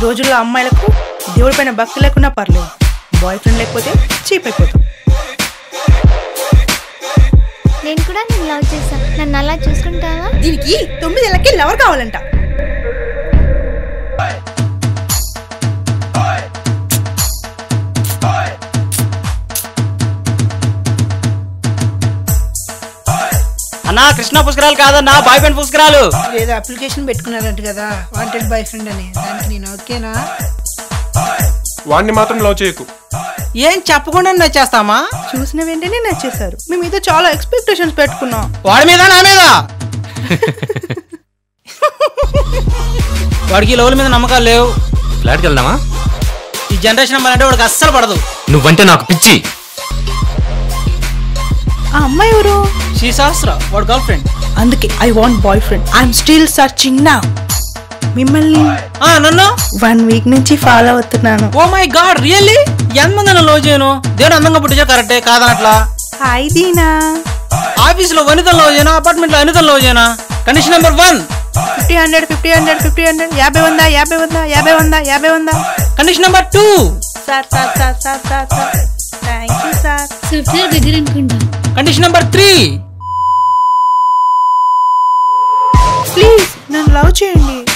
ఈ రోజుల్లో అమ్మాయిలకు దేవుడి పైన భక్తి లేకున్నా పర్లేదు బాయ్ ఫ్రెండ్ లేకపోతే చీప్ అయిపోతాం నేను కూడా నేను లవ్ చేశాను నన్ను అలా చూసుకుంటావా దీనికి తొమ్మిది ఏళ్ళకి లవర్ కావాలంట అన్నా కృష్ణ పుష్కరాలు కాదన్నా బాయ్ ఫ్రెండ్ పుష్కరాలు ఏదో అప్లికేషన్ పెట్టుకున్నారంట కదా వాంటెడ్ బాయ్ ఫ్రెండ్ అని దానికి నేను ఓకేనా వాడిని మాత్రం లవ్ చేయకు ఏం చెప్పకుండా నచ్చేస్తామా చూసిన వెంటనే నచ్చేసారు మేము మీద చాలా ఎక్స్పెక్టేషన్స్ పెట్టుకున్నాం వాడి మీద నా మీద వాడికి లోల మీద నమ్మకాలు లేవు ఫ్లాట్కి వెళ్దామా ఈ జనరేషన్ అమ్మాయి అంటే వాడికి అస్సలు పడదు నువ్వంటే నాకు పిచ్చి ఆ అమ్మాయి ఎవరు శ్రీ సహస్ర వాడు గర్ల్ ఫ్రెండ్ అందుకే I want boyfriend I'm still searching నా మిమ్మల్ని ఆ నన్ను వన్ వీక్ నుంచి ఫాలో అవుతున్నాను ఓ మై గాడ్ రియల్లీ ఎంతమంది నన్ను లవ్ చేయను దేవుడు అందంగా పుట్టించా కరెక్టే కాదనట్లా హాయ్ దీనా ఆఫీస్ లో వనితలు లవ్ చేయనా అపార్ట్మెంట్ లో అనితలు లవ్ చేయనా condition number one fifty hundred fifty hundred fifty hundred యాభై వందా యాభై వందా యాభై వందా యాభై వందా condition number two sir sir sir sir sir sir thank you sir software దగ్గర అనుకుంటా కండిషన్ నెంబర్ త్రీ ప్లీజ్ నన్ను లవ్ చేయండి